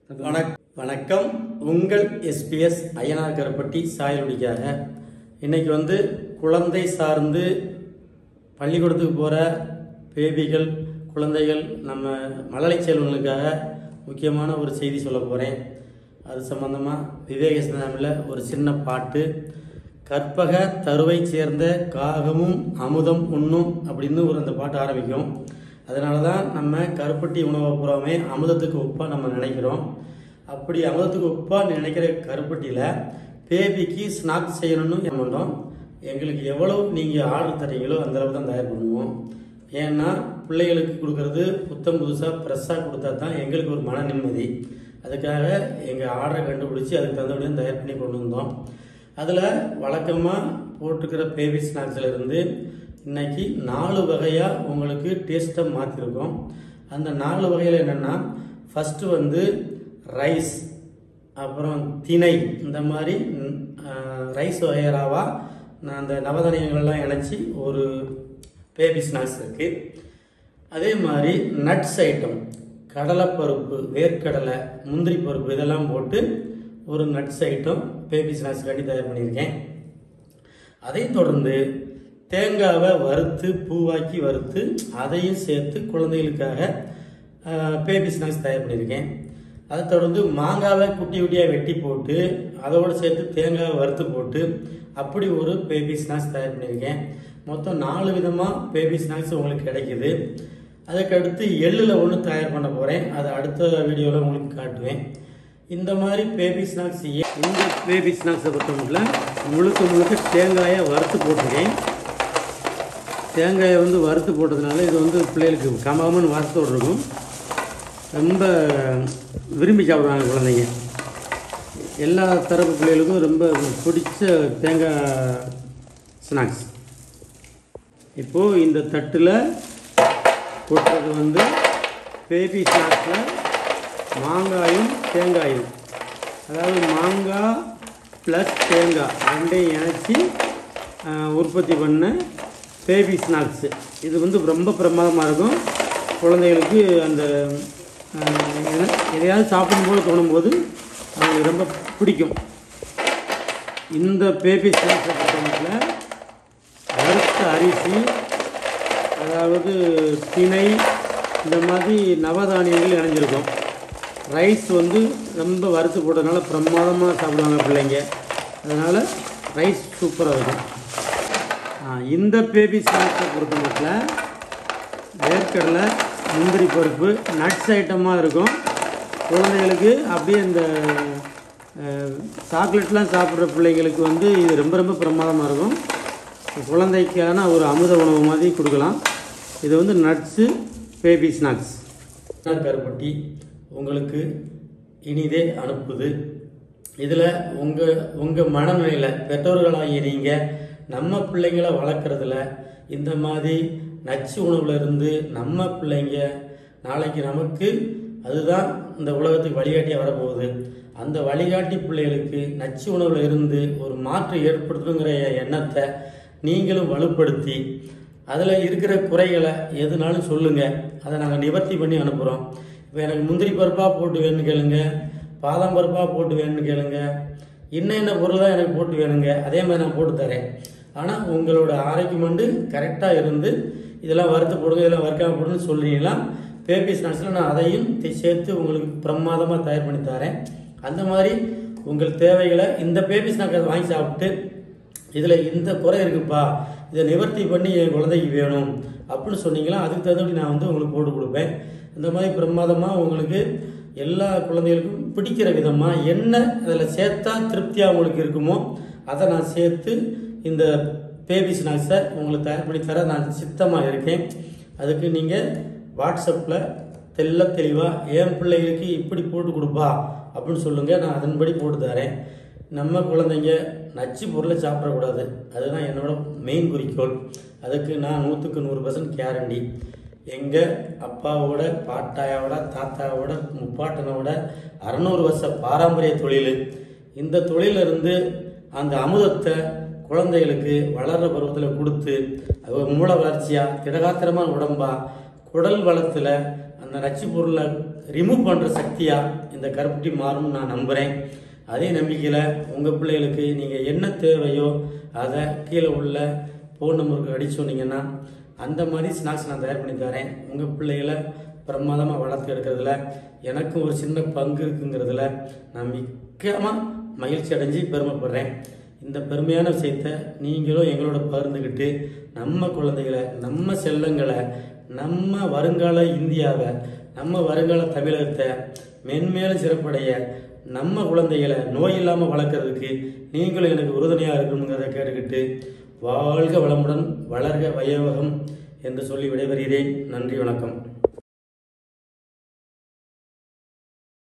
வணக் வணக்கம் உங்கள் எஸ்பிஎஸ் ஐயனார் கருப்பட்டி சாயலுடிக்காக இன்னைக்கு வந்து குழந்தை சார்ந்து பள்ளிக்கூடத்துக்கு போகிற பேபிகள் குழந்தைகள் நம்ம மழலை செல்வங்களுக்காக முக்கியமான ஒரு செய்தி சொல்ல போகிறேன் அது சம்பந்தமாக விவேக சிந்தாமில் ஒரு சின்ன பாட்டு கற்பக தருவை சேர்ந்த காகமும் அமுதம் உண்ணும் அப்படின்னு ஒரு அந்த பாட்டு ஆரம்பிக்கும் அதனால தான் நம்ம கருப்பட்டி உணவை பூராமே அமுதத்துக்கு ஒப்பாக நம்ம நினைக்கிறோம் அப்படி அமுதத்துக்கு ஒப்பாக நினைக்கிற கருப்பட்டியில் பேபிக்கு ஸ்நாக்ஸ் செய்யணும்னு பண்ணோம் எங்களுக்கு எவ்வளவு நீங்கள் ஆர்டர் தரீங்களோ அந்த அளவுக்கு தான் தயார் பண்ணுவோம் ஏன்னா பிள்ளைகளுக்கு கொடுக்கறது புத்தம் புதுசாக ஃப்ரெஷ்ஷாக கொடுத்தா தான் எங்களுக்கு ஒரு மன நிம்மதி அதுக்காக எங்கள் ஆர்டரை கண்டுபிடிச்சி அதுக்கு தகுந்தபடியாக தயார் பண்ணி கொண்டு வந்தோம் அதில் வழக்கமாக போட்டுக்கிற பேபி ஸ்நாக்ஸில் இருந்து இன்னைக்கு நாலு வகையாக உங்களுக்கு டேஸ்ட்டை மாற்றிருக்கோம் அந்த நாலு வகையில் என்னென்னா ஃபஸ்ட்டு வந்து ரைஸ் அப்புறம் திணை இந்த மாதிரி ம், ஆஹ், ரைஸ் வகையராவா நான் அந்த நவதானியங்கள்லாம் இணைச்சி ஒரு பேபி ஸ்நாக்ஸ் இருக்குது அதே மாதிரி நட்ஸ் ஐட்டம் கடலைப்பருப்பு வேர்க்கடலை முந்திரி பருப்பு இதெல்லாம் போட்டு ஒரு நட்ஸ் ஐட்டம் பேபி ஸ்நாக்ஸ் கண்டி தயார் பண்ணியிருக்கேன் அதைத் தொடர்ந்து தேங்காவை வறுத்து பூவாக்கி வறுத்து அதையும் சேர்த்து குழந்தைகளுக்காக பேபி ஸ்நாக்ஸ் தயார் பண்ணியிருக்கேன் அதை தொடர்ந்து மாங்காவை குட்டி குட்டியாக வெட்டி போட்டு அதோடு சேர்த்து தேங்காவை வறுத்து போட்டு அப்படி ஒரு பேபி ஸ்நாக்ஸ் தயார் பண்ணியிருக்கேன் மொத்தம் நாலு விதமாக பேபி ஸ்நாக்ஸ் உங்களுக்கு கிடைக்குது அதுக்கடுத்து எள்ளில் ஒன்று தயார் பண்ண போகிறேன் அதை அடுத்த வீடியோவில் உங்களுக்கு காட்டுவேன் இந்த மாதிரி பேபி ஸ்நாக்ஸ் இந்த பேபி ஸ்நாக்ஸை பொறுத்த மட்டும் முழுக்க முழுக்க தேங்காயை வறுத்து போட்டிருக்கேன் தேங்காயை வந்து வறுத்து போட்டதுனால இது வந்து பிள்ளைகளுக்கு கமகமன்னு வாசத்தோடு இருக்கும் ரொம்ப விரும்பி சாப்பிடுவாங்க குழந்தைங்க எல்லா தரப்பு பிள்ளைகளுக்கும் ரொம்ப பிடிச்ச தேங்காய் ஸ்நாக்ஸ் இப்போது இந்த தட்டில் போட்டது வந்து பேபி ஸ்நாக்ஸில் மாங்காயும் தேங்காயும் அதாவது மாங்காய் ப்ளஸ் தேங்காய் ரெண்டையும் இணைச்சி ஆஹ், உற்பத்தி பண்ண பேபி ஸ்நாக்ஸு இது வந்து ரொம்ப பிரமாதமாக இருக்கும் குழந்தைகளுக்கு அந்த ஆஹ், எத- எதையாவது சாப்பிடும்போது தோணும்போது அவங்களுக்கு ரொம்ப பிடிக்கும் இந்த பேபி ஸ்நாக்ஸை பொறுத்தவரையில் வறுத்த அரிசி அதாவது திணை இந்த மாதிரி நவதானியங்கள் இணைஞ்சிருக்கும் ரைஸ் வந்து ரொம்ப வறுத்து போட்டதுனால பிரமாதமாக சாப்பிடுவாங்க பிள்ளைங்க அதனால் ரைஸ் சூப்பராக இருக்கும் ஆ, இந்த பேபி ஸ்நாக்ஸை பொறுத்த மட்டும் வேர்க்கடலை முந்திரி பருப்பு நட்ஸ் ஐட்டமாக இருக்கும் குழந்தைகளுக்கு அப்படியே இந்த அஹ், சாக்லேட்லாம் சாப்பிட்ற பிள்ளைங்களுக்கு வந்து இது ரொம்ப ரொம்ப பிரமாதமாக இருக்கும் குழந்தைக்கான ஒரு அமுத உணவு மாதிரி கொடுக்கலாம் இது வந்து நட்ஸு பேபி ஸ்நாக்ஸ் கருப்பட்டி உங்களுக்கு இனிதே அனுப்புது இதில் உங்கள் உங்கள் மனநிலையில் பெற்றோர்களாகிய நீங்கள் நம்ம பிள்ளைங்களை வளர்க்குறதுல இந்த மாதிரி நச்சு உணவுல இருந்து நம்ம பிள்ளைங்க நாளைக்கு நமக்கு அதுதான் இந்த உலகத்துக்கு வழிகாட்டியாக வரப்போகுது அந்த வழிகாட்டி பிள்ளைகளுக்கு நச்சு உணவுல இருந்து ஒரு மாற்று ஏற்படுத்தணுங்கிற எண்ணத்தை நீங்களும் வலுப்படுத்தி அதில் இருக்கிற குறைகளை எதுனாலும் சொல்லுங்கள் அதை நாங்கள் நிவர்த்தி பண்ணி அனுப்புகிறோம் இப்போ எனக்கு முந்திரி பருப்பாக போட்டு வேணும்னு கேளுங்க பாதாம் பருப்பாக போட்டு வேணும்னு கேளுங்க இன்ன என்ன பொருள் தான் எனக்கு போட்டு வேணுங்க அதே மாதிரி நான் போட்டு தரேன் ஆனால் உங்களோட ஆரோக்கியம் கரெக்டாக இருந்து இதெல்லாம் வறுத்து போடுங்க இதெல்லாம் வறுக்காம போடுன்னு சொல்றீங்களா பேபி ஸ்நாக்ஸில் நான் அதையும் தி- சேர்த்து உங்களுக்கு பிரமாதமாக தயார் பண்ணி தரேன் அந்த மாதிரி உங்கள் தேவைகளை இந்த பேபி ஸ்நாக்கை வாங்கி சாப்பிட்டு இதில் இந்த குறை இருக்குப்பா இதை நிவர்த்தி பண்ணி என் குழந்தைக்கு வேணும் அப்படின்னு சொன்னீங்களா அதுக்கு தகுந்தபடி நான் வந்து உங்களுக்கு போட்டு கொடுப்பேன் இந்த மாதிரி பிரமாதமாக உங்களுக்கு எல்லா குழந்தைகளுக்கும் பிடிக்கிற விதமாக என்ன அதில் சேர்த்தா திருப்தியாக உங்களுக்கு இருக்குமோ அதை நான் சேர்த்து இந்த பேபி ஸ்நாக்ஸை உங்களுக்கு தயார் பண்ணி தர நான் சித்தமாக இருக்கேன் அதுக்கு நீங்கள் வாட்ஸ்அப்பில் தெள்ள தெளிவாக என் பிள்ளைகளுக்கு இப்படி போட்டு கொடுப்பா அப்படின்னு சொல்லுங்கள் நான் அதன்படி போட்டு தரேன் நம்ம குழந்தைங்க நச்சு பொருளை சாப்பிடக்கூடாது அதுதான் என்னோட மெயின் குறிக்கோள் அதுக்கு நான் நூற்றுக்கு நூறு பர்சன்ட் கேரண்டி எங்கள் அப்பாவோட பாட்டாயோட தாத்தாவோட முப்பாட்டனோட அறநூறு வருஷ பாரம்பரிய தொழில் இந்த தொழிலிருந்து அந்த அமுதத்தை குழந்தைகளுக்கு வளர்ற பருவத்தில் கொடுத்து அது மூல வளர்ச்சியாக திடகாத்திரமான உடம்பா குடல் வளத்தில் அந்த நச்சு பொருளை ரிமூவ் பண்ணுற சக்தியாக இந்த கருப்பட்டி மாறும்னு நான் நம்புகிறேன் அதே நம்பிக்கையில் உங்கள் பிள்ளைகளுக்கு நீங்கள் என்ன தேவையோ அதை கீழே உள்ள ஃபோன் நம்பருக்கு அடிச்சு சொன்னீங்கன்னா அந்த மாதிரி ஸ்நாக்ஸ் நான் தயார் பண்ணி தரேன் உங்கள் பிள்ளைகளை பிரமாதமாக வளர்த்து எடுக்கிறதுல எனக்கும் ஒரு சின்ன பங்கு இருக்குங்கிறதுல நான் மிக்கமாக மகிழ்ச்சி அடைஞ்சு பெருமைப்படுறேன் இந்த பெருமையான விஷயத்த நீங்களும் எங்களோட பகிர்ந்துக்கிட்டு நம்ம குழந்தைகளை நம்ம செல்லங்களை நம்ம வருங்கால இந்தியாவை நம்ம வருங்கால தமிழகத்தை மென்மேலும் சிறப்படைய நம்ம குழந்தைகளை நோய் இல்லாமல் வளர்க்கறதுக்கு நீங்களும் எனக்கு உறுதுணையாக இருக்கணுங்கிறத கேட்டுக்கிட்டு வாழ்க வளமுடன் வளர்க வையவகம் என்று சொல்லி விடைபெறுகிறேன் நன்றி வணக்கம்